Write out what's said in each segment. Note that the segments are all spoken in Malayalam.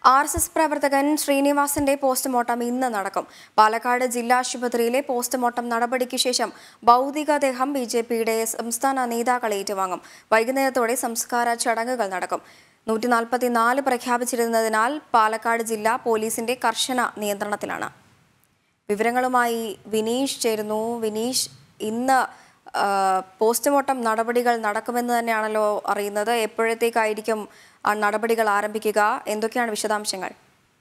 ആർ എസ് എസ് പ്രവർത്തകൻ ശ്രീനിവാസന്റെ പോസ്റ്റ്മോർട്ടം ഇന്ന് നടക്കും പാലക്കാട് ജില്ലാ ആശുപത്രിയിലെ പോസ്റ്റ്മോർട്ടം നടപടിക്ക് ശേഷം ഭൗതികദേഹം ബി ജെ പിയുടെ സംസ്ഥാന നേതാക്കൾ ഏറ്റുവാങ്ങും വൈകുന്നേരത്തോടെ സംസ്കാര ചടങ്ങുകൾ നടക്കും നൂറ്റി നാൽപ്പത്തിനാല് പ്രഖ്യാപിച്ചിരുന്നതിനാൽ പാലക്കാട് ജില്ല പോലീസിന്റെ കർശന നിയന്ത്രണത്തിലാണ് വിവരങ്ങളുമായി വിനീഷ് ചേരുന്നു വിനീഷ് ഇന്ന് ആ, പോസ്റ്റ്മോർട്ടം നടപടികൾ നടക്കുമെന്ന് തന്നെയാണല്ലോ അറിയുന്നത് എപ്പോഴത്തേക്കായിരിക്കും ആ നടപടികൾ ആരംഭിക്കുക എന്തൊക്കെയാണ് വിശദാംശങ്ങൾ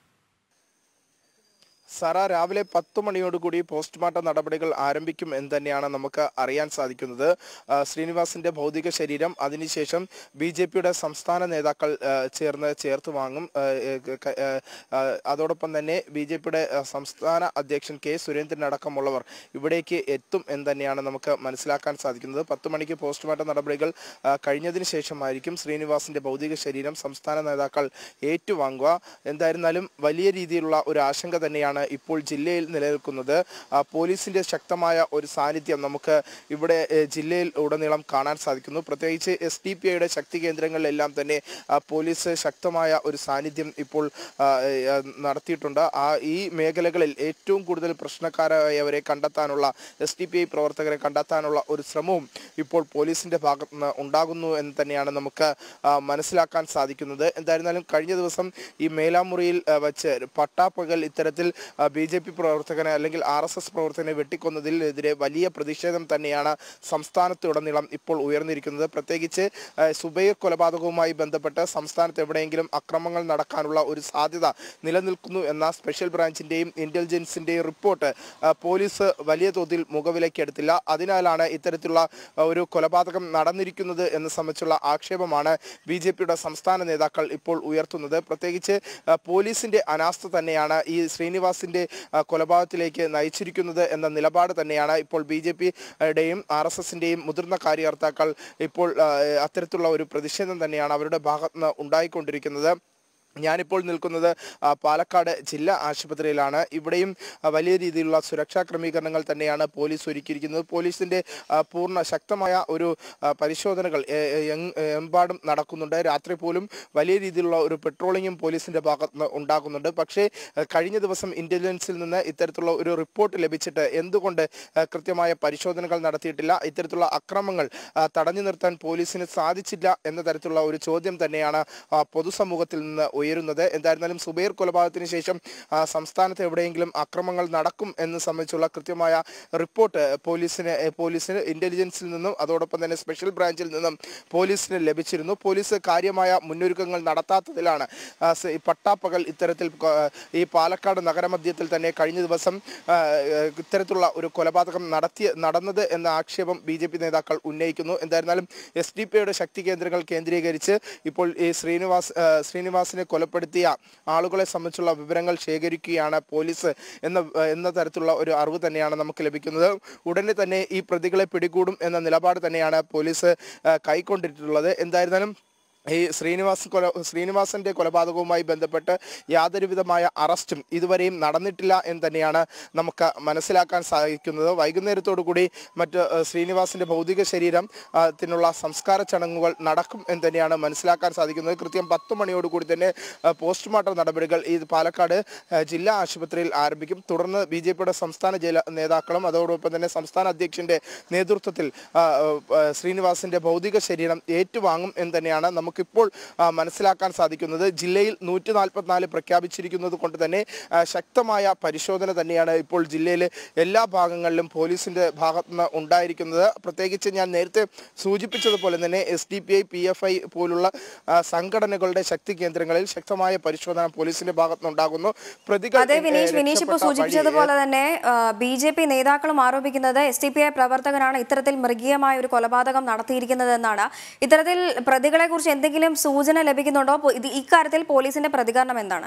സറ രാവിലെ പത്ത് മണിയോടുകൂടി പോസ്റ്റ്മോർട്ടം നടപടികൾ ആരംഭിക്കും എന്ന് തന്നെയാണ് നമുക്ക് അറിയാൻ സാധിക്കുന്നത് ആ, ശ്രീനിവാസിന്റെ ഭൗതിക ശരീരം അതിനുശേഷം ബി ജെ പിയുടെ സംസ്ഥാന നേതാക്കൾ ആ, ചേർന്ന് ചേർത്ത് വാങ്ങും ആ, ഏ, ക- ആ, ആ, അതോടൊപ്പം തന്നെ ബി ജെ പിയുടെ സംസ്ഥാന അധ്യക്ഷൻ കെ സുരേന്ദ്രൻ അടക്കമുള്ളവർ ഇവിടേക്ക് എത്തും എന്ന് തന്നെയാണ് നമുക്ക് മനസ്സിലാക്കാൻ സാധിക്കുന്നത് പത്ത് മണിക്ക് പോസ്റ്റ്മോർട്ടം നടപടികൾ ആ, കഴിഞ്ഞതിന് ശേഷമായിരിക്കും ശ്രീനിവാസിന്റെ ഭൗതിക ശരീരം സംസ്ഥാന നേതാക്കൾ ഏറ്റുവാങ്ങുക എന്തായിരുന്നാലും വലിയ രീതിയിലുള്ള ഒരു ആശങ്ക തന്നെയാണ് ഇപ്പോൾ ജില്ലയിൽ നിലനിൽക്കുന്നത് ആ, പോലീസിന്റെ ശക്തമായ ഒരു സാന്നിധ്യം നമുക്ക് ഇവിടെ ഏ, ജില്ലയിൽ ഉടനീളം കാണാൻ സാധിക്കുന്നു പ്രത്യേകിച്ച് എസ് ഡി പി ഐയുടെ ശക്തി കേന്ദ്രങ്ങളിലെല്ലാം തന്നെ ആ, പോലീസ് ശക്തമായ ഒരു സാന്നിധ്യം ഇപ്പോൾ ആ, ഏ, ആ, നടത്തിയിട്ടുണ്ട് ആ ഈ മേഖലകളിൽ ഏറ്റവും കൂടുതൽ പ്രശ്നക്കാരായവരെ കണ്ടെത്താനുള്ള എസ് ഡി പി ഐ പ്രവർത്തകരെ കണ്ടെത്താനുള്ള ഒരു ശ്രമവും ഇപ്പോൾ പോലീസിന്റെ ഭാഗത്ത് നിന്ന് ഉണ്ടാകുന്നു എന്ന് തന്നെയാണ് നമുക്ക് ആ, മനസ്സിലാക്കാൻ സാധിക്കുന്നത് എന്തായിരുന്നാലും കഴിഞ്ഞ ദിവസം ഈ മേലാമുറിയിൽ ആ, വച്ച് പട്ടാപ്പകൽ ഇത്തരത്തിൽ ബി ജെ പി പ്രവർത്തകനെ അല്ലെങ്കിൽ ആർ എസ് എസ് പ്രവർത്തകനെ വെട്ടിക്കൊന്നതിനെതിരെ വലിയ പ്രതിഷേധം തന്നെയാണ് സംസ്ഥാനത്തുടനീളം ഇപ്പോൾ ഉയർന്നിരിക്കുന്നത് പ്രത്യേകിച്ച് ആ, സുബൈർ കൊലപാതകവുമായി ബന്ധപ്പെട്ട് സംസ്ഥാനത്ത് എവിടെയെങ്കിലും അക്രമങ്ങൾ നടക്കാനുള്ള ഒരു സാധ്യത നിലനിൽക്കുന്നു എന്ന സ്പെഷ്യൽ ബ്രാഞ്ചിന്റെയും ഇന്റലിജൻസിന്റെയും റിപ്പോർട്ട് ആ, പോലീസ് വലിയ തോതിൽ മുഖവിലക്കെടുത്തില്ല അതിനാലാണ് ഇത്തരത്തിലുള്ള ആ, ഒരു കൊലപാതകം നടന്നിരിക്കുന്നത് എന്ന് സംബന്ധിച്ചുള്ള ആക്ഷേപമാണ് ബി ജെ പിയുടെ സംസ്ഥാന നേതാക്കൾ ഇപ്പോൾ ഉയർത്തുന്നത് പ്രത്യേകിച്ച് ആ, പോലീസിന്റെ അനാസ്ഥ തന്നെയാണ് ഈ ശ്രീനിവാസിന്റെ ആ, കൊലപാതകത്തിലേക്ക് നയിച്ചിരിക്കുന്നത് എന്ന നിലപാട് തന്നെയാണ് ഇപ്പോൾ ബി ജെ പിയുടെയും ആർ എസ് എസിന്റെയും മുതിർന്ന കാര്യകർത്താക്കൾ ഇപ്പോൾ ആ, അത്തരത്തിലുള്ള ഒരു പ്രതിഷേധം തന്നെയാണ് അവരുടെ ഭാഗത്ത് നിന്ന് ഉണ്ടായിക്കൊണ്ടിരിക്കുന്നത് ഞാനിപ്പോൾ നിൽക്കുന്നത് ആ, പാലക്കാട് ജില്ലാ ആശുപത്രിയിലാണ് ഇവിടെയും ആ, വലിയ രീതിയിലുള്ള സുരക്ഷാ ക്രമീകരണങ്ങൾ തന്നെയാണ് പോലീസ് ഒരുക്കിയിരിക്കുന്നത് പോലീസിന്റെ ആ, പൂർണ്ണ ശക്തമായ ഒരു ആ, പരിശോധനകൾ എ- എ- എങ്- എമ്പാടും നടക്കുന്നുണ്ട് രാത്രി പോലും വലിയ രീതിയിലുള്ള ഒരു പെട്രോളിങ്ങും പോലീസിന്റെ ഭാഗത്ത് നിന്ന് ഉണ്ടാകുന്നുണ്ട് പക്ഷേ ആ, കഴിഞ്ഞ ദിവസം ഇന്റലിജൻസിൽ നിന്ന് ഇത്തരത്തിലുള്ള ഒരു റിപ്പോർട്ട് ലഭിച്ചിട്ട് എന്തുകൊണ്ട് ആ, കൃത്യമായ പരിശോധനകൾ നടത്തിയിട്ടില്ല ഇത്തരത്തിലുള്ള അക്രമങ്ങൾ ആ, തടഞ്ഞു നിർത്താൻ പോലീസിന് സാധിച്ചില്ല എന്ന തരത്തിലുള്ള ഒരു ചോദ്യം തന്നെയാണ് ആ, പൊതുസമൂഹത്തിൽ നിന്ന് ഉയരുന്നത് എന്തായിരുന്നാലും സുബൈർ കൊലപാതകത്തിന് ശേഷം ആ, സംസ്ഥാനത്ത് എവിടെയെങ്കിലും അക്രമങ്ങൾ നടക്കും എന്ന് സംബന്ധിച്ചുള്ള കൃത്യമായ റിപ്പോർട്ട് പോലീസിന് ഏ, പോലീസിന് ഇന്റലിജൻസിൽ നിന്നും അതോടൊപ്പം തന്നെ സ്പെഷ്യൽ ബ്രാഞ്ചിൽ നിന്നും പോലീസിന് ലഭിച്ചിരുന്നു പോലീസ് കാര്യമായ മുന്നൊരുക്കങ്ങൾ നടത്താത്തതിലാണ് ആ, സ- ഈ പട്ടാപ്പകൽ ഇത്തരത്തിൽ കൊ- ഈ പാലക്കാട് നഗരമധ്യത്തിൽ തന്നെ കഴിഞ്ഞ ദിവസം ആ, ഏ, ഇത്തരത്തിലുള്ള ഒരു കൊലപാതകം നടത്തിയ നടന്നത് എന്ന ആക്ഷേപം ബി ജെ പി നേതാക്കൾ ഉന്നയിക്കുന്നു എന്തായിരുന്നാലും എസ് ഡി പിയുടെ ശക്തി കേന്ദ്രങ്ങൾ കേന്ദ്രീകരിച്ച് ഇപ്പോൾ ഈ ശ്രീനിവാസ് ആ, ശ്രീനിവാസിനെ കൊലപ്പെടുത്തിയ ആളുകളെ സംബന്ധിച്ചുള്ള വിവരങ്ങൾ ശേഖരിക്കുകയാണ് പോലീസ് എന്ന എന്ന തരത്തിലുള്ള ഒരു അറിവ് തന്നെയാണ് നമുക്ക് ലഭിക്കുന്നത് ഉടനെ തന്നെ ഈ പ്രതികളെ പിടികൂടും എന്ന നിലപാട് തന്നെയാണ് പോലീസ് ആ, കൈക്കൊണ്ടിട്ടുള്ളത് എന്തായിരുന്നാലും ഈ ശ്രീനിവാസ് കൊല ശ്രീനിവാസന്റെ കൊലപാതകവുമായി ബന്ധപ്പെട്ട് യാതൊരുവിധമായ അറസ്റ്റും ഇതുവരെയും നടന്നിട്ടില്ല എന്ന് തന്നെയാണ് നമുക്ക് മനസ്സിലാക്കാൻ സാധിക്കുന്നത് വൈകുന്നേരത്തോടു കൂടി മറ്റ് ഏഹ്, ശ്രീനിവാസിന്റെ ഭൗതിക ശരീരം ആ, ത്തിനുള്ള സംസ്കാര ചടങ്ങുകൾ നടക്കും എന്ന് തന്നെയാണ് മനസ്സിലാക്കാൻ സാധിക്കുന്നത് കൃത്യം പത്ത് മണിയോടുകൂടി തന്നെ ആ, പോസ്റ്റ്മോർട്ടം നടപടികൾ ഈ പാലക്കാട് ആ, ജില്ലാ ആശുപത്രിയിൽ ആരംഭിക്കും തുടർന്ന് ബി ജെ പിയുടെ സംസ്ഥാന ജല നേതാക്കളും അതോടൊപ്പം തന്നെ സംസ്ഥാന അധ്യക്ഷന്റെ നേതൃത്വത്തിൽ ആ, ആ, ശ്രീനിവാസിന്റെ ഭൗതിക ശരീരം ഏറ്റുവാങ്ങും എന്ന് തന്നെയാണ് നമുക്കിപ്പോൾ ആ, മനസ്സിലാക്കാൻ സാധിക്കുന്നത് ജില്ലയിൽ നൂറ്റി നാൽപ്പത്തിനാല് പ്രഖ്യാപിച്ചിരിക്കുന്നത് കൊണ്ട് തന്നെ ആ, ശക്തമായ പരിശോധന തന്നെയാണ് ഇപ്പോൾ ജില്ലയിലെ എല്ലാ ഭാഗങ്ങളിലും പോലീസിന്റെ ഭാഗത്ത് നിന്ന് ഉണ്ടായിരിക്കുന്നത് പ്രത്യേകിച്ച് ഞാൻ നേരത്തെ സൂചിപ്പിച്ചതുപോലെ തന്നെ S D P I P F I പോലുള്ള ആ, സംഘടനകളുടെ ശക്തി കേന്ദ്രങ്ങളിൽ ശക്തമായ പരിശോധന പോലീസിന്റെ ഭാഗത്ത് നിന്നുണ്ടാകുന്നു പ്രതികൾ അതെ ഏ, വിനീഷ് വിനീഷ് ഇപ്പോൾ രക്ഷപ്പെട്ട വഴി- സൂചിപ്പിച്ചതുപോലെ തന്നെ ബി ജെ പി നേതാക്കളും ആരോപിക്കുന്നത് എസ് ഡി പി ഐ പ്രവർത്തകനാണ് ഇത്തരത്തിൽ മൃഗീയമായ ഒരു കൊലപാതകം നടത്തിയിരിക്കുന്നത് എന്നാണ് ഇത്തരത്തിൽ പ്രതികളെ കുറിച്ച് എന്തെങ്കിലും സൂചന ലഭിക്കുന്നുണ്ടോ പോ- ഇത് ഇക്കാര്യത്തിൽ പോലീസിന്റെ പ്രതികരണം എന്താണ്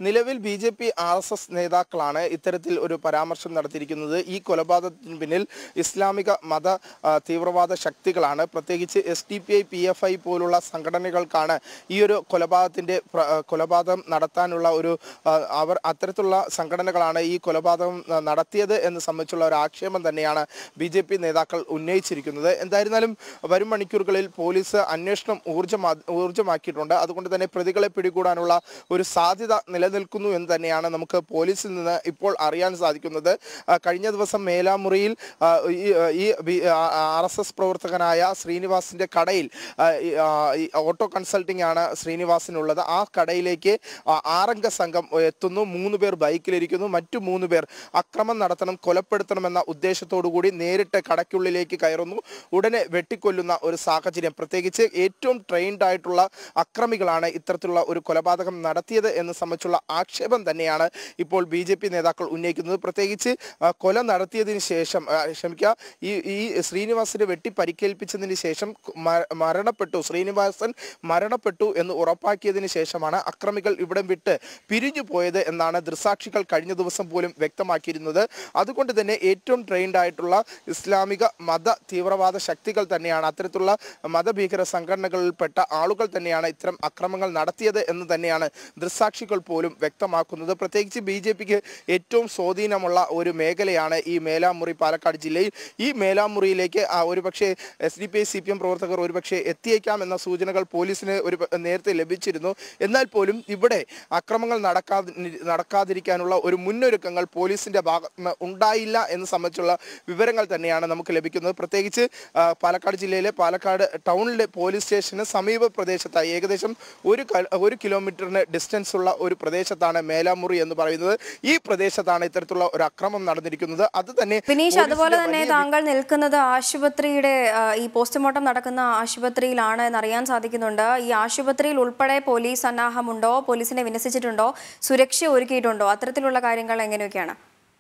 നിലവിൽ B J P R S S നേതാക്കളാണ് ഇത്തരത്തിൽ ഒരു പരാമർശം നടത്തിയിരിക്കുന്നത് ഈ കൊലപാതകത്തിന് പിന്നിൽ ഇസ്ലാമിക മത ആ, തീവ്രവാദ ശക്തികളാണ് പ്രത്യേകിച്ച് S D P I P F I പോലുള്ള സംഘടനകൾക്കാണ് ഈ ഒരു കൊലപാതകത്തിന്റെ പ്ര- ആ, കൊലപാതകം നടത്താനുള്ള ഒരു ആ, അവർ അത്തരത്തിലുള്ള സംഘടനകളാണ് ഈ കൊലപാതകം ആ, നടത്തിയത് എന്ന് സംബന്ധിച്ചുള്ള ഒരു ആക്ഷേപം തന്നെയാണ് ബി ജെ പി നേതാക്കൾ ഉന്നയിച്ചിരിക്കുന്നത് എന്തായിരുന്നാലും വരും മണിക്കൂറുകളിൽ പോലീസ് അന്വേഷണം ഊർജ്ജമാ ഊർജ്ജമാക്കിയിട്ടുണ്ട് അതുകൊണ്ട് തന്നെ പ്രതികളെ പിടികൂടാനുള്ള ഒരു സാധ്യത നിലനിൽക്കുന്നു എന്ന് തന്നെയാണ് നമുക്ക് പോലീസിൽ നിന്ന് ഇപ്പോൾ അറിയാൻ സാധിക്കുന്നത് ആ, കഴിഞ്ഞ ദിവസം മേലാമുറിയിൽ ആ, ഈ ഈ ആർ എസ് എസ് പ്രവർത്തകനായ ശ്രീനിവാസിന്റെ കടയിൽ ആ, ഈ, ആ, ഈ ഓട്ടോ കൺസൾട്ടിംഗ് ആണ് ശ്രീനിവാസിനുള്ളത് ആ കടയിലേക്ക് ആ, ആറംഗ സംഘം എത്തുന്നു മൂന്ന് പേർ ബൈക്കിലിരിക്കുന്നു മറ്റു മൂന്ന് പേർ അക്രമം നടത്തണം കൊലപ്പെടുത്തണമെന്ന ഉദ്ദേശത്തോടു കൂടി നേരിട്ട് കടയ്ക്കുള്ളിലേക്ക് കയറുന്നു ഉടനെ വെട്ടിക്കൊല്ലുന്ന ഒരു സാഹചര്യം പ്രത്യേകിച്ച് ഏറ്റവും ട്രെയിൻഡ് ആയിട്ടുള്ള അക്രമികളാണ് ഇത്തരത്തിലുള്ള ഒരു കൊലപാതകം നടത്തിയത് എന്ന് സംബന്ധിച്ചുള്ള ആക്ഷേപം തന്നെയാണ് ഇപ്പോൾ ബി ജെ പി നേതാക്കൾ ഉന്നയിക്കുന്നത് പ്രത്യേകിച്ച് ആ, കൊല നടത്തിയതിന് ശേഷം ആ, ക്ഷമിക്കുക ഈ ഈ ശ്രീനിവാസിനെ വെട്ടി പരിക്കേൽപ്പിച്ചതിന് ശേഷം മ- മരണപ്പെട്ടു ശ്രീനിവാസൻ മരണപ്പെട്ടു എന്ന് ഉറപ്പാക്കിയതിന് ശേഷമാണ് അക്രമികൾ ഇവിടം വിട്ട് പിരിഞ്ഞു പോയത് എന്നാണ് ദൃസാക്ഷികൾ കഴിഞ്ഞ ദിവസം പോലും വ്യക്തമാക്കിയിരുന്നത് അതുകൊണ്ട് തന്നെ ഏറ്റവും ട്രെയിൻഡ് ആയിട്ടുള്ള ഇസ്ലാമിക മത തീവ്രവാദ ശക്തികൾ തന്നെയാണ് അത്തരത്തിലുള്ള മതഭീകര സംഘടനകളിൽപ്പെട്ട ആളുകൾ തന്നെയാണ് ഇത്തരം അക്രമങ്ങൾ നടത്തിയത് എന്ന് തന്നെയാണ് ദൃസാക്ഷികൾ പോലും വ്യക്തമാക്കുന്നത് പ്രത്യേകിച്ച് ബി ജെ പിക്ക് ഏറ്റവും സ്വാധീനമുള്ള ഒരു മേഖലയാണ് ഈ മേലാമുറി പാലക്കാട് ജില്ലയിൽ ഈ മേലാമുറിയിലേക്ക് ആ, ഒരുപക്ഷെ S D P I C P M പ്രവർത്തകർ ഒരുപക്ഷെ എത്തിയേക്കാം എന്ന സൂചനകൾ പോലീസിന് ഒരു പ- നേരത്തെ ലഭിച്ചിരുന്നു എന്നാൽ പോലും ഇവിടെ അക്രമങ്ങൾ നടക്കാതി നടക്കാതിരിക്കാനുള്ള ഒരു മുന്നൊരുക്കങ്ങൾ പോലീസിന്റെ ഭാഗത്ത് നിന്ന് ഉണ്ടായില്ല എന്ന് സംബന്ധിച്ചുള്ള വിവരങ്ങൾ തന്നെയാണ് നമുക്ക് ലഭിക്കുന്നത് പ്രത്യേകിച്ച് ആ, പാലക്കാട് ജില്ലയിലെ പാലക്കാട് ടൗണിലെ പോലീസ് സ്റ്റേഷന് സമീപ പ്രദേശത്തായി ഏകദേശം ഒരു ക- ഒരു കിലോമീറ്ററിന് ഡിസ്റ്റൻസ് ഉള്ള ഒരു പ്രദേശത്താണ് മേലാമുറി എന്ന് പറയുന്നത് ഈ പ്രദേശത്താണ് ഇത്തരത്തിലുള്ള ഒരു അക്രമം നടന്നിരിക്കുന്നത് അത് തന്നെ വിനീഷ് അതുപോലെ പോലീസിന്റെ തന്നെ വലിയ താങ്കൾ നിൽക്കുന്നത് ആശുപത്രിയുടെ ആ, ഈ പോസ്റ്റ്മോർട്ടം നടക്കുന്ന ആശുപത്രിയിലാണ് എന്നറിയാൻ സാധിക്കുന്നുണ്ട് ഈ ആശുപത്രിയിൽ ഉൾപ്പെടെ പോലീസ് സന്നാഹമുണ്ടോ പോലീസിനെ വിന്യസിച്ചിട്ടുണ്ടോ സുരക്ഷ ഒരുക്കിയിട്ടുണ്ടോ അത്തരത്തിലുള്ള കാര്യങ്ങൾ എങ്ങനെയൊക്കെയാണ്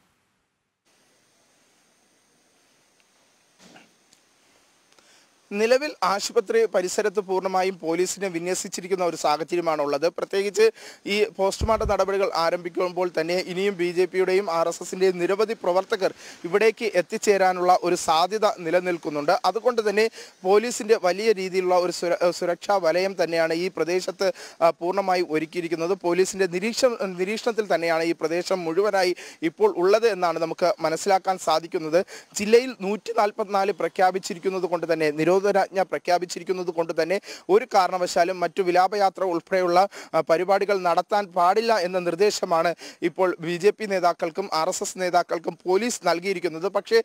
നിലവിൽ ആശുപത്രി പരിസരത്ത് പൂർണ്ണമായും പോലീസിനെ വിന്യസിച്ചിരിക്കുന്ന ഒരു സാഹചര്യമാണുള്ളത് പ്രത്യേകിച്ച് ഈ പോസ്റ്റ്മോർട്ടം നടപടികൾ ആരംഭിക്കുമ്പോൾ തന്നെ ഇനിയും ബി ജെ പിയുടെയും ആർ എസ് എസിൻ്റെയും നിരവധി പ്രവർത്തകർ ഇവിടേക്ക് എത്തിച്ചേരാനുള്ള ഒരു സാധ്യത നിലനിൽക്കുന്നുണ്ട് അതുകൊണ്ട് തന്നെ പോലീസിന്റെ വലിയ രീതിയിലുള്ള ഒരു സുര- സുരക്ഷാ വലയം തന്നെയാണ് ഈ പ്രദേശത്ത് ആ, പൂർണ്ണമായി ഒരുക്കിയിരിക്കുന്നത് പോലീസിന്റെ നിരീക്ഷ നിരീക്ഷണത്തിൽ തന്നെയാണ് ഈ പ്രദേശം മുഴുവനായി ഇപ്പോൾ ഉള്ളത് എന്നാണ് നമുക്ക് മനസ്സിലാക്കാൻ സാധിക്കുന്നത് ജില്ലയിൽ നൂറ്റി നാൽപ്പത്തിനാല് പ്രഖ്യാപിച്ചിരിക്കുന്നത് കൊണ്ട് തന്നെ നിരോധനാജ്ഞ പ്രഖ്യാപിച്ചിരിക്കുന്നത് കൊണ്ട് തന്നെ ഒരു കാരണവശാലും മറ്റു വിലാപയാത്ര ഉൾപ്പെടെയുള്ള ആ, പരിപാടികൾ നടത്താൻ പാടില്ല എന്ന നിർദ്ദേശമാണ് ഇപ്പോൾ ബി ജെ പി നേതാക്കൾക്കും ആർ എസ് എസ് നേതാക്കൾക്കും പോലീസ് നൽകിയിരിക്കുന്നത് പക്ഷേ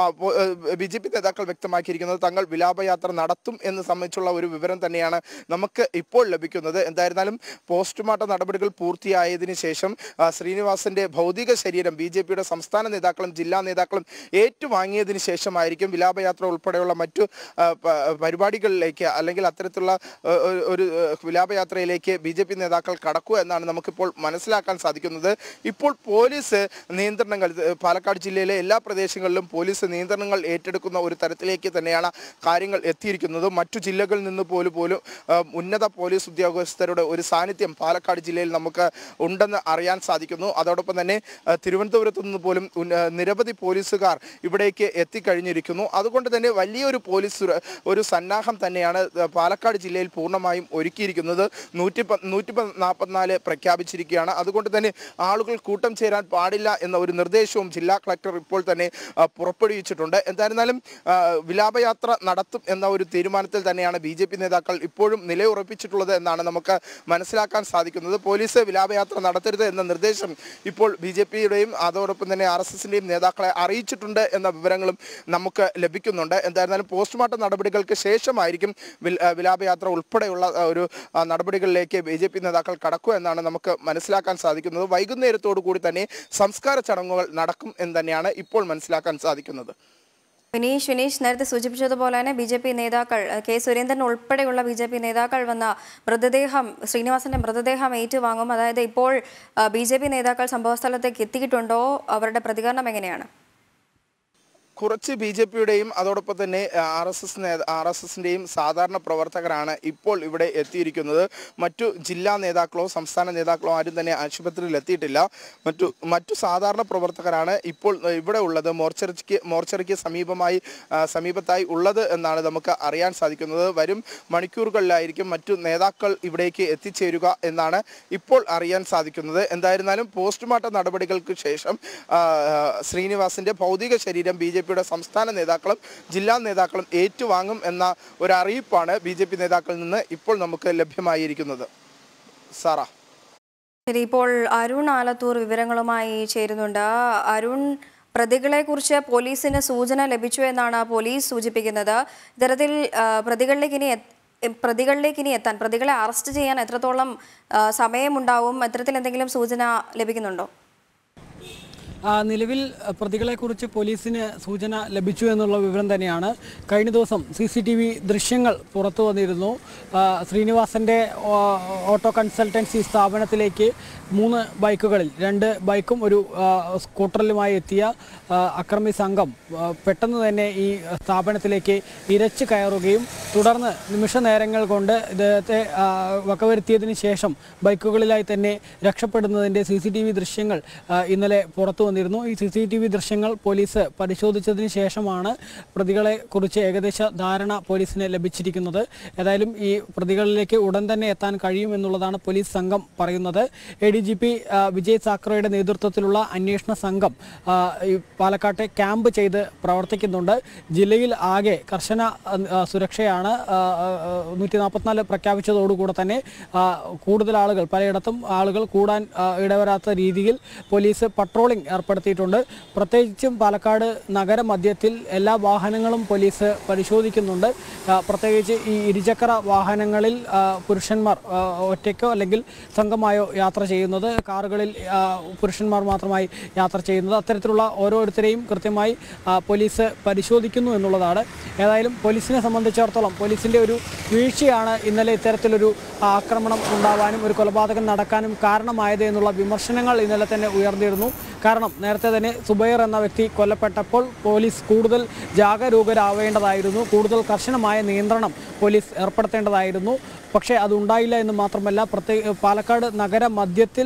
ബി ജെ പി നേതാക്കൾ വ്യക്തമാക്കിയിരിക്കുന്നത് തങ്ങൾ വിലാപയാത്ര നടത്തും എന്ന് സംബന്ധിച്ചുള്ള ഒരു വിവരം തന്നെയാണ് നമുക്ക് ഇപ്പോൾ ലഭിക്കുന്നത് എന്തായിരുന്നാലും പോസ്റ്റ്മോർട്ടം നടപടികൾ പൂർത്തിയായതിനു ശേഷം ആ, ശ്രീനിവാസന്റെ ഭൗതിക ശരീരം ബി ജെ പിയുടെ സംസ്ഥാന നേതാക്കളും ജില്ലാ നേതാക്കളും ഏറ്റുവാങ്ങിയതിനു ശേഷമായിരിക്കും വിലാപയാത്ര ഉൾപ്പെടെയുള്ള മറ്റു ആ, പ- പരിപാടികളിലേക്ക് അല്ലെങ്കിൽ അത്തരത്തിലുള്ള ആ, ഒരു- ഒരു ആ, വിലാപയാത്രയിലേക്ക് ബി ജെ പി നേതാക്കൾ കടക്കുക എന്നാണ് നമുക്കിപ്പോൾ മനസ്സിലാക്കാൻ സാധിക്കുന്നത് ഇപ്പോൾ പോലീസ് നിയന്ത്രണങ്ങൾ ഇത് പാലക്കാട് ജില്ലയിലെ എല്ലാ പ്രദേശങ്ങളിലും പോലീസ് നിയന്ത്രണങ്ങൾ ഏറ്റെടുക്കുന്ന ഒരു തരത്തിലേക്ക് തന്നെയാണ് കാര്യങ്ങൾ എത്തിയിരിക്കുന്നത് മറ്റു ജില്ലകളിൽ നിന്ന് പോലും പോലും ആ, ഉന്നത പോലീസ് ഉദ്യോഗസ്ഥരുടെ ഒരു സാന്നിധ്യം പാലക്കാട് ജില്ലയിൽ നമുക്ക് ഉണ്ടെന്ന് അറിയാൻ സാധിക്കുന്നു അതോടൊപ്പം തന്നെ ആ, തിരുവനന്തപുരത്ത് നിന്ന് പോലും ഉന്ന- നിരവധി പോലീസുകാർ ഇവിടേക്ക് എത്തിക്കഴിഞ്ഞിരിക്കുന്നു അതുകൊണ്ട് തന്നെ വലിയൊരു പോലീസ് സുര- ഒരു സന്നാഹം തന്നെയാണ് ആ, പാലക്കാട് ജില്ലയിൽ പൂർണ്ണമായും ഒരുക്കിയിരിക്കുന്നത് നൂറ്റി പ- നൂറ്റി പ- നാൽപ്പത്തിനാല് പ്രഖ്യാപിച്ചിരിക്കുകയാണ് അതുകൊണ്ട് തന്നെ ആളുകൾ കൂട്ടം ചേരാൻ പാടില്ല എന്ന ഒരു നിർദ്ദേശവും ജില്ലാ കളക്ടർ ഇപ്പോൾ തന്നെ ആ, പുറപ്പെടുവിച്ചിട്ടുണ്ട് എന്തായിരുന്നാലും ആ, വിലാപയാത്ര നടത്തും എന്ന ഒരു തീരുമാനത്തിൽ തന്നെയാണ് ബി ജെ പി നേതാക്കൾ ഇപ്പോഴും നിലയുറപ്പിച്ചിട്ടുള്ളത് എന്നാണ് നമുക്ക് മനസ്സിലാക്കാൻ സാധിക്കുന്നത് പോലീസ് വിലാപയാത്ര നടത്തരുത് എന്ന നിർദ്ദേശം ഇപ്പോൾ ബി ജെ പിയുടെയും അതോടൊപ്പം തന്നെ ആർ എസ് എസിന്റെയും നേതാക്കളെ അറിയിച്ചിട്ടുണ്ട് എന്ന വിവരങ്ങളും നമുക്ക് ലഭിക്കുന്നുണ്ട് എന്തായിരുന്നാലും പോസ്റ്റ്മോർട്ടം നടപടികൾക്ക് ശേഷമായിരിക്കും വിൽ- ആ, വിലാപയാത്ര ഉൾപ്പെടെയുള്ള ആ, ഒരു ആ, നടപടികളിലേക്ക് ബി ജെ പി നേതാക്കൾ കടക്കുക എന്നാണ് നമുക്ക് മനസ്സിലാക്കാൻ സാധിക്കുന്നത് വൈകുന്നേരത്തോടു കൂടി തന്നെ സംസ്കാര ചടങ്ങുകൾ നടക്കും എന്ന് തന്നെയാണ് ഇപ്പോൾ മനസ്സിലാക്കാൻ സാധിക്കുന്നത് വിനീഷ് വിനീഷ് നേരത്തെ സൂചിപ്പിച്ചതുപോലെ തന്നെ ബി ജെ പി നേതാക്കൾ അഹ് കെ സുരേന്ദ്രൻ ഉൾപ്പെടെയുള്ള ബി ജെ പി നേതാക്കൾ വന്ന മൃതദേഹം ശ്രീനിവാസന്റെ മൃതദേഹം ഏറ്റുവാങ്ങും അതായത് ഇപ്പോൾ ബി ജെ പി നേതാക്കൾ സംഭവസ്ഥലത്തേക്ക് എത്തിയിട്ടുണ്ടോ അവരുടെ പ്രതികരണം എങ്ങനെയാണ് കുറച്ച് ബി ജെ പിയുടെയും അതോടൊപ്പം തന്നെ R S S R S എസിൻ്റെയും സാധാരണ പ്രവർത്തകരാണ് ഇപ്പോൾ ഇവിടെ എത്തിയിരിക്കുന്നത് മറ്റു ജില്ലാ നേതാക്കളോ സംസ്ഥാന നേതാക്കളോ ആരും തന്നെ ആശുപത്രിയിൽ എത്തിയിട്ടില്ല മറ്റു മറ്റു സാധാരണ പ്രവർത്തകരാണ് ഇപ്പോൾ ഏഹ്, ഇവിടെ ഉള്ളത് മോർച്ചറിക്ക് മോർച്ചറിക്ക് സമീപമായി ആ, സമീപത്തായി ഉള്ളത് എന്നാണ് നമുക്ക് അറിയാൻ സാധിക്കുന്നത് വരും മണിക്കൂറുകളിലായിരിക്കും മറ്റു നേതാക്കൾ ഇവിടേക്ക് എത്തിച്ചേരുക എന്നാണ് ഇപ്പോൾ അറിയാൻ സാധിക്കുന്നത് എന്തായിരുന്നാലും പോസ്റ്റ്മോർട്ടം നടപടികൾക്ക് ശേഷം ആ, ശ്രീനിവാസിന്റെ ഭൗതിക ശരീരം ബി ജെ പിയുടെ സംസ്ഥാന നേതാക്കളും ജില്ലാ നേതാക്കളും ഏറ്റുവാങ്ങും എന്ന ഒരു അറിയിപ്പാണ് ബി ജെ പി നേതാക്കളിൽ നിന്ന് ഇപ്പോൾ നമുക്ക് ലഭ്യമായിരിക്കുന്നത് സാറ ശരി ഇപ്പോൾ അരുൺ ആലത്തൂർ വിവരങ്ങളുമായി ചേരുന്നുണ്ട് അരുൺ പ്രതികളെ കുറിച്ച് പോലീസിന് സൂചന ലഭിച്ചു എന്നാണ് പോലീസ് സൂചിപ്പിക്കുന്നത് ഇത്തരത്തിൽ ആ, പ്രതികളിലേക്ക് ഇനി എത്ത്- പ്രതികളിലേക്ക് ഇനി എത്താൻ പ്രതികളെ അറസ്റ്റ് ചെയ്യാൻ എത്രത്തോളം ആ, സമയമുണ്ടാവും അത്തരത്തിൽ എന്തെങ്കിലും സൂചന ലഭിക്കുന്നുണ്ടോ ആ, നിലവിൽ അഹ്, പ്രതികളെക്കുറിച്ച് പോലീസിന് സൂചന ലഭിച്ചു എന്നുള്ള വിവരം തന്നെയാണ് കഴിഞ്ഞ ദിവസം സി സി ടി വി ദൃശ്യങ്ങൾ പുറത്തു വന്നിരുന്നു ആ, ശ്രീനിവാസന്റെ ഓ, ഓട്ടോ കൺസൾട്ടൻസി സ്ഥാപനത്തിലേക്ക് മൂന്ന് ബൈക്കുകളിൽ രണ്ട് ബൈക്കും ഒരു ആ, സ്കൂട്ടറിലുമായി എത്തിയ ആ, അക്രമി സംഘം ആ, പെട്ടെന്ന് തന്നെ ഈ സ്ഥാപനത്തിലേക്ക് ഇരച്ചു കയറുകയും തുടർന്ന് നിമിഷ നേരങ്ങൾ കൊണ്ട് ഇദ്ദേഹത്തെ ആ, വകവരുത്തിയതിന് ശേഷം ബൈക്കുകളിലായി തന്നെ രക്ഷപ്പെടുന്നതിൻ്റെ സി സി ടി വി ദൃശ്യങ്ങൾ ആ, ഇന്നലെ പുറത്തു വന്നിരുന്നു ഈ സി സി ടി വി ദൃശ്യങ്ങൾ പോലീസ് പരിശോധിച്ചതിന് ശേഷമാണ് പ്രതികളെ കുറിച്ച് ഏകദേശ ധാരണ പോലീസിന് ലഭിച്ചിരിക്കുന്നത് ഏതായാലും ഈ പ്രതികളിലേക്ക് ഉടൻ തന്നെ എത്താൻ കഴിയും എന്നുള്ളതാണ് പോലീസ് സംഘം പറയുന്നത് A D G P Vijay സാക്രയുടെ നേതൃത്വത്തിലുള്ള അന്വേഷണ സംഘം ആ, ഈ പാലക്കാട്ടെ ക്യാമ്പ് ചെയ്ത് പ്രവർത്തിക്കുന്നുണ്ട് ജില്ലയിൽ ആകെ കർശന ആ, സുരക്ഷയാണ് നൂറ്റി നാൽപ്പത്തിനാല് പ്രഖ്യാപിച്ചതോടുകൂടെ തന്നെ ആ, കൂടുതൽ ആളുകൾ പലയിടത്തും ആളുകൾ കൂടാൻ ആ, ഇടവരാത്ത രീതിയിൽ പോലീസ് പട്രോളിംഗ് ഏർപ്പെടുത്തിയിട്ടുണ്ട് പ്രത്യേകിച്ചും പാലക്കാട് നഗരമധ്യത്തിൽ എല്ലാ വാഹനങ്ങളും പോലീസ് പരിശോധിക്കുന്നുണ്ട് ആ, പ്രത്യേകിച്ച് ഈ ഇരുചക്ര വാഹനങ്ങളിൽ ആ, പുരുഷന്മാർ ആ, ഒറ്റയ്ക്കോ അല്ലെങ്കിൽ സംഘമായോ യാത്ര ചെയ്യുന്നത് കാറുകളിൽ ആ, പുരുഷന്മാർ മാത്രമായി യാത്ര ചെയ്യുന്നത് അത്തരത്തിലുള്ള ഓരോരുത്തരെയും കൃത്യമായി ആ, പോലീസ് പരിശോധിക്കുന്നു എന്നുള്ളതാണ് ഏതായാലും പോലീസിനെ സംബന്ധിച്ചിടത്തോളം പോലീസിൻ്റെ ഒരു വീഴ്ചയാണ് ഇന്നലെ ഇത്തരത്തിലൊരു ആക്രമണം ഉണ്ടാവാനും ഒരു കൊലപാതകം നടക്കാനും കാരണമായത് എന്നുള്ള വിമർശനങ്ങൾ ഇന്നലെ തന്നെ ഉയർന്നിരുന്നു കാരണം നേരത്തെ തന്നെ സുബൈർ എന്ന വ്യക്തി കൊല്ലപ്പെട്ടപ്പോൾ പോലീസ് കൂടുതൽ ജാഗരൂകരാവേണ്ടതായിരുന്നു കൂടുതൽ കർശനമായ നിയന്ത്രണം പോലീസ് ഏർപ്പെടുത്തേണ്ടതായിരുന്നു പക്ഷേ അതുണ്ടായില്ല എന്ന് മാത്രമല്ല പ്രത്യേക പാലക്കാട് നഗര മധ്യത്തിൽ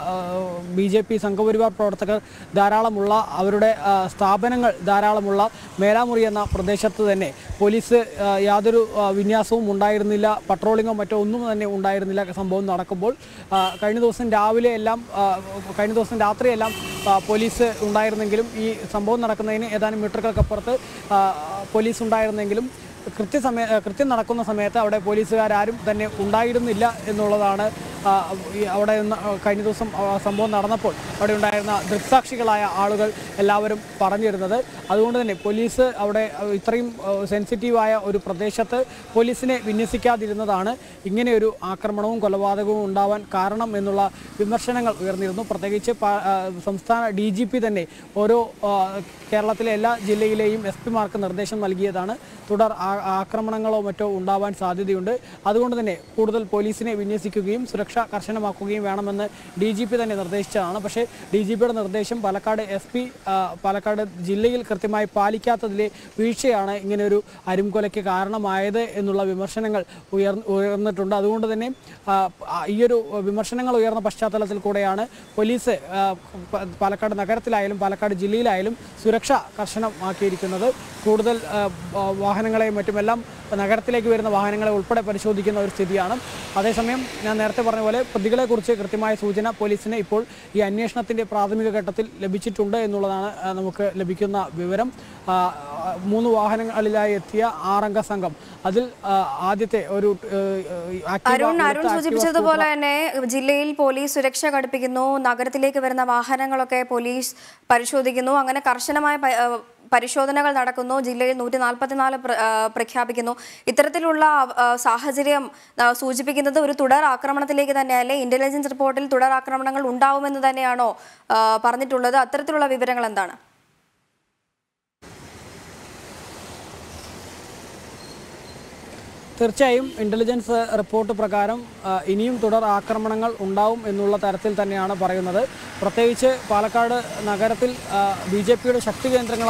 ബി ജെ പി സംഘപരിവാർ പ്രവർത്തകർ ധാരാളമുള്ള അവരുടെ ആ, സ്ഥാപനങ്ങൾ ധാരാളമുള്ള മേലാമുറി എന്ന പ്രദേശത്ത് തന്നെ പോലീസ് ആ, യാതൊരു ആ, വിന്യാസവും ഉണ്ടായിരുന്നില്ല പട്രോളിങ്ങോ മറ്റോ ഒന്നും തന്നെ ഉണ്ടായിരുന്നില്ല സംഭവം നടക്കുമ്പോൾ ആ, കഴിഞ്ഞ ദിവസം രാവിലെ എല്ലാം ആ, കഴിഞ്ഞ ദിവസം രാത്രിയെല്ലാം ആ, പോലീസ് ഉണ്ടായിരുന്നെങ്കിലും ഈ സംഭവം നടക്കുന്നതിന് ഏതാനും മീറ്ററുകൾക്കപ്പുറത്ത് ആ, പോലീസ് ഉണ്ടായിരുന്നെങ്കിലും കൃത്യസമയ കൃത്യം നടക്കുന്ന സമയത്ത് അവിടെ പോലീസുകാരും തന്നെ ഉണ്ടായിരുന്നില്ല എന്നുള്ളതാണ് ആ, ഈ അവിടെ നിന്ന് കഴിഞ്ഞ ദിവസം ആ, സംഭവം നടന്നപ്പോൾ അവിടെ ഉണ്ടായിരുന്ന ദൃക്സാക്ഷികളായ ആളുകൾ എല്ലാവരും പറഞ്ഞിരുന്നത് അതുകൊണ്ട് തന്നെ പോലീസ് അവിടെ ആ, ഇത്രയും സെൻസിറ്റീവായ ഒരു പ്രദേശത്ത് പോലീസിനെ വിന്യസിക്കാതിരുന്നതാണ് ഇങ്ങനെയൊരു ആക്രമണവും കൊലപാതകവും ഉണ്ടാവാൻ കാരണം എന്നുള്ള വിമർശനങ്ങൾ ഉയർന്നിരുന്നു പ്രത്യേകിച്ച് പാ- ആ, സംസ്ഥാന ഡി ജി പി തന്നെ ഓരോ ആ, കേരളത്തിലെ എല്ലാ ജില്ലയിലെയും എസ് പിമാർക്ക് നിർദ്ദേശം നൽകിയതാണ് തുടർ ആ- ആക്രമണങ്ങളോ മറ്റോ ഉണ്ടാവാൻ സാധ്യതയുണ്ട് അതുകൊണ്ട് തന്നെ കൂടുതൽ പോലീസിനെ വിന്യസിക്കുകയും സുരക്ഷ കർശനമാക്കുകയും വേണമെന്ന് ഡി ജി പി തന്നെ നിർദ്ദേശിച്ചതാണ് പക്ഷേ ഡി ജി പിയുടെ നിർദ്ദേശം പാലക്കാട് എസ് പി പാലക്കാട് ജില്ലയിൽ കൃത്യമായി പാലിക്കാത്തതിലെ വീഴ്ചയാണ് ഇങ്ങനെയൊരു അരുംകൊലയ്ക്ക് കാരണമായത് എന്നുള്ള വിമർശനങ്ങൾ ഉയർ ഉയർന്നിട്ടുണ്ട് അതുകൊണ്ട് തന്നെ ആ, ആ, ഈയൊരു വിമർശനങ്ങൾ ഉയർന്ന പശ്ചാത്തലത്തിൽ കൂടെയാണ് പോലീസ് ആ, പ- പാലക്കാട് നഗരത്തിലായാലും പാലക്കാട് ജില്ലയിലായാലും സുരക്ഷ കർശനമാക്കിയിരിക്കുന്നത് കൂടുതൽ ആ, ആ, വാഹനങ്ങളെയും മറ്റുമെല്ലാം നഗരത്തിലേക്ക് വരുന്ന വാഹനങ്ങളെ ഉൾപ്പെടെ പരിശോധിക്കുന്ന ഒരു സ്ഥിതിയാണ് അതേസമയം ഞാൻ നേരത്തെ പറഞ്ഞ പോലെ പ്രതികളെക്കുറിച്ച് കൃത്യമായ സൂചന പോലീസിന് ഇപ്പോൾ ഈ അന്വേഷണത്തിൻ്റെ പ്രാഥമിക ഘട്ടത്തിൽ ലഭിച്ചിട്ടുണ്ട് എന്നുള്ളതാണ് ആ, നമുക്ക് ലഭിക്കുന്ന വിവരം ആ, ആ, മൂന്ന് വാഹനങ്ങളിലായി എത്തിയ ആറംഗ സംഘം അതിൽ ആ, ആദ്യത്തെ ഒരു ഏഹ്, ആക്റ്റീവ അരുൺ എടുത്ത അരുൺ ആക്റ്റീവ സൂചിപ്പിച്ചതുപോലെ തന്നെ ജില്ലയിൽ പോലീസ് സുരക്ഷ കടുപ്പിക്കുന്നു നഗരത്തിലേക്ക് വരുന്ന വാഹനങ്ങളൊക്കെ പോലീസ് പരിശോധിക്കുന്നു അങ്ങനെ കർശനമായ പ- ആ, പരിശോധനകൾ നടക്കുന്നു ജില്ലയിൽ നൂറ്റി നാൽപ്പത്തിനാല് പ്രഖ്യാപിക്കുന്നു ഇത്തരത്തിലുള്ള ആ, സാഹചര്യം ആ, സൂചിപ്പിക്കുന്നത് ഒരു തുടർ ആക്രമണത്തിലേക്ക് തന്നെയല്ലേ ഇന്റലിജൻസ് റിപ്പോർട്ടിൽ തുടർ ആക്രമണങ്ങൾ ഉണ്ടാവുമെന്ന് തന്നെയാണോ ആ, പറഞ്ഞിട്ടുള്ളത് അത്തരത്തിലുള്ള വിവരങ്ങൾ എന്താണ് തീർച്ചയായും ഇന്റലിജൻസ് റിപ്പോർട്ട് പ്രകാരം ആ, ഇനിയും തുടർ ആക്രമണങ്ങൾ ഉണ്ടാവും എന്നുള്ള തരത്തിൽ തന്നെയാണ് പറയുന്നത് പ്രത്യേകിച്ച് പാലക്കാട് നഗരത്തിൽ ബി ജെ പിയുടെ ശക്തി കേന്ദ്രങ്ങളായ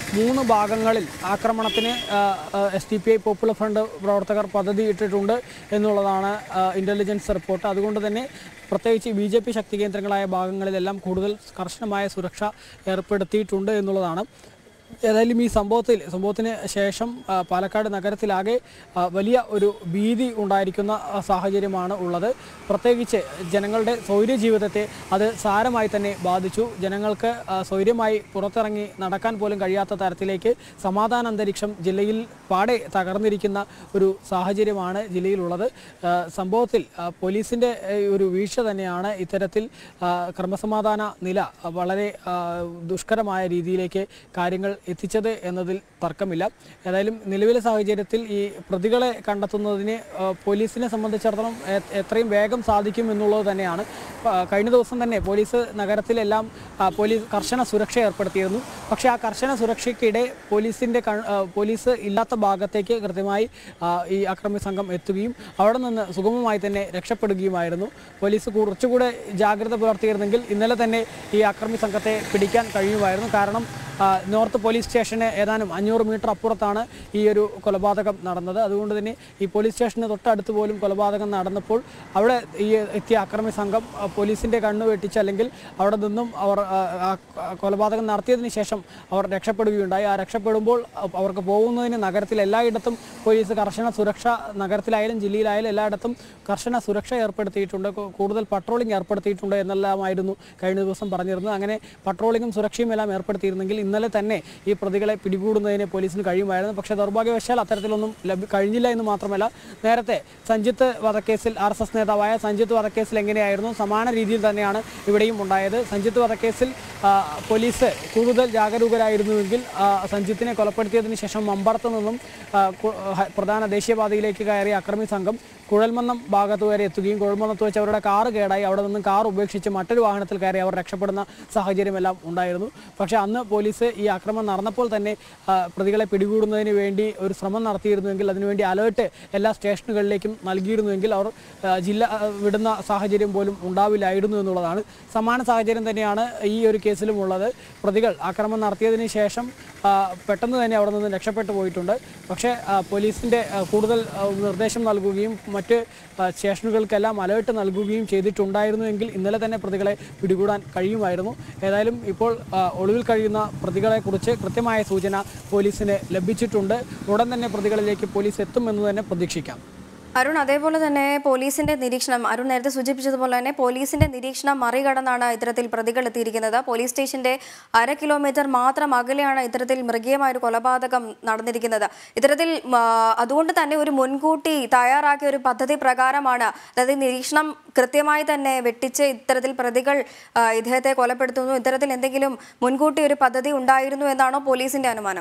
മൂന്ന് ഭാഗങ്ങളിൽ ആക്രമണത്തിന് S D P I popular front പ്രവർത്തകർ പദ്ധതി ഇട്ടിട്ടുണ്ട് എന്നുള്ളതാണ് ആ, ഇൻ്റലിജൻസ് റിപ്പോർട്ട് അതുകൊണ്ട് തന്നെ പ്രത്യേകിച്ച് ബി ജെ പി ശക്തി കേന്ദ്രങ്ങളായ ഭാഗങ്ങളിലെല്ലാം കൂടുതൽ കർശനമായ സുരക്ഷ ഏർപ്പെടുത്തിയിട്ടുണ്ട് എന്നുള്ളതാണ് ഏതായാലും ഈ സംഭവത്തിൽ സംഭവത്തിന് ശേഷം ആ, പാലക്കാട് നഗരത്തിലാകെ ആ, വലിയ ഒരു ഭീതി ഉണ്ടായിരിക്കുന്ന ആ, സാഹചര്യമാണ് ഉള്ളത് പ്രത്യേകിച്ച് ജനങ്ങളുടെ സ്വൈര്യ ജീവിതത്തെ അത് സാരമായി തന്നെ ബാധിച്ചു ജനങ്ങൾക്ക് ആ, സ്വൈര്യമായി പുറത്തിറങ്ങി നടക്കാൻ പോലും കഴിയാത്ത തരത്തിലേക്ക് സമാധാന അന്തരീക്ഷം ജില്ലയിൽ പാടെ തകർന്നിരിക്കുന്ന ഒരു സാഹചര്യമാണ് ജില്ലയിലുള്ളത് ആ, സംഭവത്തിൽ ആ, പോലീസിൻ്റെ ഏ, ഒരു വീഴ്ച തന്നെയാണ് ഇത്തരത്തിൽ ആ, ക്രമസമാധാന നില വളരെ ആ, ദുഷ്കരമായ രീതിയിലേക്ക് കാര്യങ്ങൾ എത്തിച്ചത് എന്നതിൽ തർക്കമില്ല ഏതായാലും നിലവിലെ സാഹചര്യത്തിൽ ഈ പ്രതികളെ കണ്ടെത്തുന്നതിന് ആ, പോലീസിനെ സംബന്ധിച്ചിടത്തോളം എ- എത്രയും വേഗം സാധിക്കും എന്നുള്ളത് തന്നെയാണ് ആ, കഴിഞ്ഞ ദിവസം തന്നെ പോലീസ് നഗരത്തിലെല്ലാം ആ, പോലീസ് കർശന സുരക്ഷ ഏർപ്പെടുത്തിയിരുന്നു പക്ഷേ ആ കർശന സുരക്ഷയ്ക്കിടെ പോലീസിൻ്റെ കൺ- ആ, പോലീസ് ഇല്ലാത്ത ഭാഗത്തേക്ക് കൃത്യമായി ആ, ഈ അക്രമി സംഘം എത്തുകയും അവിടെ നിന്ന് സുഗമമായി തന്നെ രക്ഷപ്പെടുകയുമായിരുന്നു പോലീസ് കുറച്ചുകൂടെ ജാഗ്രത പുലർത്തിയിരുന്നെങ്കിൽ ഇന്നലെ തന്നെ ഈ അക്രമി സംഘത്തെ പിടിക്കാൻ കഴിയുമായിരുന്നു കാരണം ആ, നോർത്ത് പോലീസ് സ്റ്റേഷന് ഏതാനും അഞ്ഞൂറ് മീറ്റർ അപ്പുറത്താണ് ഈ ഒരു കൊലപാതകം നടന്നത് അതുകൊണ്ട് തന്നെ ഈ പോലീസ് സ്റ്റേഷന് തൊട്ടടുത്ത് പോലും കൊലപാതകം നടന്നപ്പോൾ അവിടെ ഈ എത്തിയ അക്രമി സംഘം ആ, പോലീസിന്റെ കണ്ണ് വെട്ടിച്ച് അല്ലെങ്കിൽ അവിടെ നിന്നും അവർ ആ, ആ, കൊലപാതകം നടത്തിയതിന് ശേഷം അവർ രക്ഷപ്പെടുകയുണ്ടായി ആ രക്ഷപ്പെടുമ്പോൾ അ- അവർക്ക് പോകുന്നതിന് നഗരത്തിൽ എല്ലായിടത്തും പോലീസ് കർശന സുരക്ഷ നഗരത്തിലായാലും ജില്ലയിലായാലും എല്ലായിടത്തും കർശന സുരക്ഷ ഏർപ്പെടുത്തിയിട്ടുണ്ട് കൂ- കൂടുതൽ പട്രോളിംഗ് ഏർപ്പെടുത്തിയിട്ടുണ്ട് എന്നെല്ലാമായിരുന്നു കഴിഞ്ഞ ദിവസം പറഞ്ഞിരുന്നത് അങ്ങനെ പട്രോളിങ്ങും സുരക്ഷയും എല്ലാം ഏർപ്പെടുത്തിയിരുന്നെങ്കിൽ ഇന്നലെ തന്നെ ഈ പ്രതികളെ പിടികൂടുന്നതിന് പോലീസിന് കഴിയുമായിരുന്നു പക്ഷേ ദൗർഭാഗ്യവശാൽ അത്തരത്തിലൊന്നും ലഭ്യ കഴിഞ്ഞില്ല എന്ന് മാത്രമല്ല നേരത്തെ സഞ്ജിത്ത് വധക്കേസിൽ ആർ എസ് എസ് നേതാവായ സഞ്ജിത്ത് വധക്കേസിൽ എങ്ങനെയായിരുന്നു സമാന രീതിയിൽ തന്നെയാണ് ഇവിടെയും ഉണ്ടായത് സഞ്ജിത്ത് വധക്കേസിൽ ആ, പോലീസ് കൂടുതൽ ജാഗരൂകരായിരുന്നുവെങ്കിൽ ആ, സഞ്ജിത്തിനെ കൊലപ്പെടുത്തിയതിന് ശേഷം മമ്പറത്ത് നിന്നും ആ, കു- ഹ- പ്രധാന ദേശീയപാതയിലേക്ക് കയറിയ അക്രമി സംഘം കുഴൽമന്നം ഭാഗത്ത് വരെ എത്തുകയും കുഴൽമന്നത്ത് വെച്ച് അവരുടെ കാറ് കേടായി അവിടെ നിന്നും കാർ ഉപേക്ഷിച്ച് മറ്റൊരു വാഹനത്തിൽ കയറി അവർ രക്ഷപ്പെടുന്ന സാഹചര്യമെല്ലാം ഉണ്ടായിരുന്നു പക്ഷേ അന്ന് പോലീസ് ഈ ആക്രമണം നടന്നപ്പോൾ തന്നെ ആ, പ്രതികളെ പിടികൂടുന്നതിന് വേണ്ടി ഒരു ശ്രമം നടത്തിയിരുന്നുവെങ്കിൽ അതിനുവേണ്ടി അലേർട്ട് എല്ലാ സ്റ്റേഷനുകളിലേക്കും നൽകിയിരുന്നുവെങ്കിൽ അവർ ആ, ജില്ല ആ, വിടുന്ന സാഹചര്യം പോലും ഉണ്ടാവില്ലായിരുന്നു എന്നുള്ളതാണ് സമാന സാഹചര്യം തന്നെയാണ് ഈ ഒരു കേസിലും ഉള്ളത് പ്രതികൾ ആക്രമണം നടത്തിയതിന് ശേഷം ആ, പെട്ടെന്ന് തന്നെ അവിടെ നിന്ന് രക്ഷപ്പെട്ടു പോയിട്ടുണ്ട് പക്ഷേ ആ, പോലീസിൻ്റെ ആ, കൂടുതൽ ആ, നിർദ്ദേശം നൽകുകയും മറ്റ് ആ, സ്റ്റേഷനുകൾക്കെല്ലാം അലേർട്ട് നൽകുകയും ചെയ്തിട്ടുണ്ടായിരുന്നുവെങ്കിൽ ഇന്നലെ തന്നെ പ്രതികളെ പിടികൂടാൻ കഴിയുമായിരുന്നു ഏതായാലും ഇപ്പോൾ ആ, ഒളിവിൽ കഴിയുന്ന പ്രതികളെക്കുറിച്ച് കൃത്യമായ സൂചന പോലീസിന് ലഭിച്ചിട്ടുണ്ട് ഉടൻ തന്നെ പ്രതികളിലേക്ക് പോലീസ് എത്തുമെന്ന് തന്നെ പ്രതീക്ഷിക്കാം അരുൺ അതേപോലെ തന്നെ പോലീസിന്റെ നിരീക്ഷണം അരുൺ നേരത്തെ സൂചിപ്പിച്ചതുപോലെ തന്നെ പോലീസിന്റെ നിരീക്ഷണം മറികടന്നാണ് ഇത്തരത്തിൽ പ്രതികൾ എത്തിയിരിക്കുന്നത് പോലീസ് സ്റ്റേഷന്റെ അര കിലോമീറ്റർ മാത്രം അകലെയാണ് ഇത്തരത്തിൽ മൃഗീയമായ ഒരു കൊലപാതകം നടന്നിരിക്കുന്നത് ഇത്തരത്തിൽ ആ, അതുകൊണ്ട് തന്നെ ഒരു മുൻകൂട്ടി തയ്യാറാക്കിയ ഒരു പദ്ധതി പ്രകാരമാണ് അതായത് നിരീക്ഷണം കൃത്യമായി തന്നെ വെട്ടിച്ച് ഇത്തരത്തിൽ പ്രതികൾ ആ, ഇദ്ദേഹത്തെ കൊലപ്പെടുത്തുന്നു ഇത്തരത്തിൽ എന്തെങ്കിലും മുൻകൂട്ടി ഒരു പദ്ധതി ഉണ്ടായിരുന്നു എന്നാണോ പോലീസിന്റെ അനുമാനം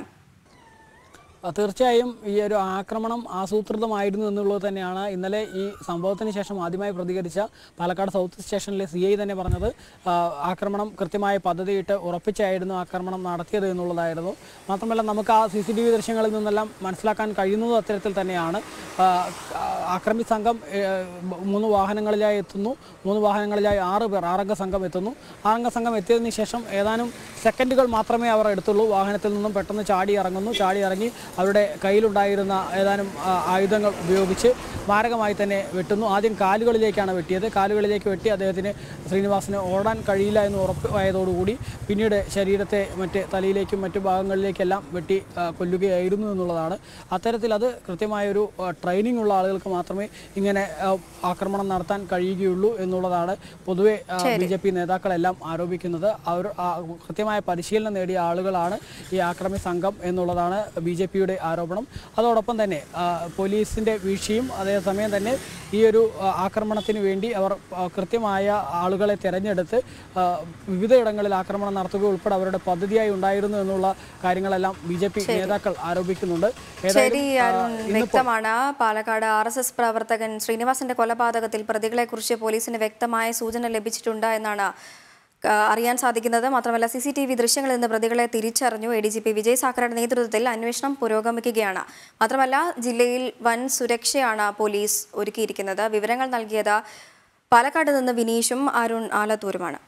ആ, തീർച്ചയായും ഈ ഒരു ആക്രമണം ആസൂത്രിതമായിരുന്നു എന്നുള്ളത് തന്നെയാണ് ഇന്നലെ ഈ സംഭവത്തിന് ശേഷം ആദ്യമായി പ്രതികരിച്ച പാലക്കാട് സൗത്ത് സ്റ്റേഷനിലെ സി ഐ തന്നെ പറഞ്ഞത് ആ, ആക്രമണം കൃത്യമായ പദ്ധതിയിട്ട് ഉറപ്പിച്ചായിരുന്നു ആക്രമണം നടത്തിയത് എന്നുള്ളതായിരുന്നു മാത്രമല്ല നമുക്ക് ആ സി സി ടി വി ദൃശ്യങ്ങളിൽ നിന്നെല്ലാം മനസ്സിലാക്കാൻ കഴിയുന്നത് അത്തരത്തിൽ തന്നെയാണ് ആ, ആക്രമി സംഘം ഏ, മൂന്ന് വാഹനങ്ങളിലായി എത്തുന്നു മൂന്ന് വാഹനങ്ങളിലായി ആറ് പേർ ആറംഗ സംഘം എത്തുന്നു ആറംഗ സംഘം എത്തിയതിന് ശേഷം ഏതാനും സെക്കൻഡുകൾ മാത്രമേ അവർ എടുത്തുള്ളൂ വാഹനത്തിൽ നിന്നും പെട്ടെന്ന് ചാടി ഇറങ്ങുന്നു ചാടി ഇറങ്ങി അവരുടെ കയ്യിലുണ്ടായിരുന്ന ഏതാനും ആ, ആയുധങ്ങൾ ഉപയോഗിച്ച് മാരകമായി തന്നെ വെട്ടുന്നു ആദ്യം കാലുകളിലേക്കാണ് വെട്ടിയത് കാലുകളിലേക്ക് വെട്ടി അദ്ദേഹത്തിന് ശ്രീനിവാസിന് ഓടാൻ കഴിയില്ല എന്ന് ഉറപ്പായതോടുകൂടി പിന്നീട് ശരീരത്തെ മറ്റ് തലയിലേക്കും മറ്റു ഭാഗങ്ങളിലേക്കെല്ലാം വെട്ടി ആ, കൊല്ലുകയായിരുന്നു എന്നുള്ളതാണ് അത്തരത്തിൽ അത് കൃത്യമായൊരു ആ, ട്രെയിനിങ് ഉള്ള ആളുകൾക്ക് മാത്രമേ ഇങ്ങനെ ആ, ആക്രമണം നടത്താൻ കഴിയുകയുള്ളൂ എന്നുള്ളതാണ് പൊതുവെ ബി ജെ പി നേതാക്കളെല്ലാം ആരോപിക്കുന്നത് അവർ ആ, കൃത്യമായ പരിശീലനം നേടിയ ആളുകളാണ് ഈ ആക്രമി സംഘം എന്നുള്ളതാണ് ബി ജെ പിയുടെ ആരോപണം അതോടൊപ്പം തന്നെ ആ, പോലീസിന്റെ വീഴ്ചയും അതേസമയം തന്നെ ഈ ഒരു ആ, ആക്രമണത്തിന് വേണ്ടി അവർ ആ, കൃത്യമായ ആളുകളെ തിരഞ്ഞെടുത്ത് ആ, വിവിധയിടങ്ങളിൽ ആക്രമണം നടത്തുക ഉൾപ്പെടെ അവരുടെ പദ്ധതിയായി ഉണ്ടായിരുന്നു എന്നുള്ള കാര്യങ്ങളെല്ലാം ബി ജെ പി നേതാക്കൾ ആരോപിക്കുന്നുണ്ട് ശരി ആ, അരുൺ ഇന്നിപ്പോൾ വ്യക്തമാണ് പാലക്കാട് ആർ എസ് എസ് പ്രവർത്തകൻ ശ്രീനിവാസന്റെ കൊലപാതകത്തിൽ പ്രതികളെക്കുറിച്ച് പോലീസിന് വ്യക്തമായ സൂചന ലഭിച്ചിട്ടുണ്ട് എന്നാണ് ആ, അറിയാൻ സാധിക്കുന്നത് മാത്രമല്ല സി സി ടി വി ദൃശ്യങ്ങളിൽ നിന്ന് പ്രതികളെ തിരിച്ചറിഞ്ഞു A D G P Vijay സാക്കറയുടെ നേതൃത്വത്തിൽ അന്വേഷണം പുരോഗമിക്കുകയാണ് മാത്രമല്ല ജില്ലയിൽ വൻ സുരക്ഷയാണ് പോലീസ് ഒരുക്കിയിരിക്കുന്നത് വിവരങ്ങൾ നൽകിയത് പാലക്കാട് നിന്ന് വിനീഷും അരുൺ ആലത്തൂരുമാണ്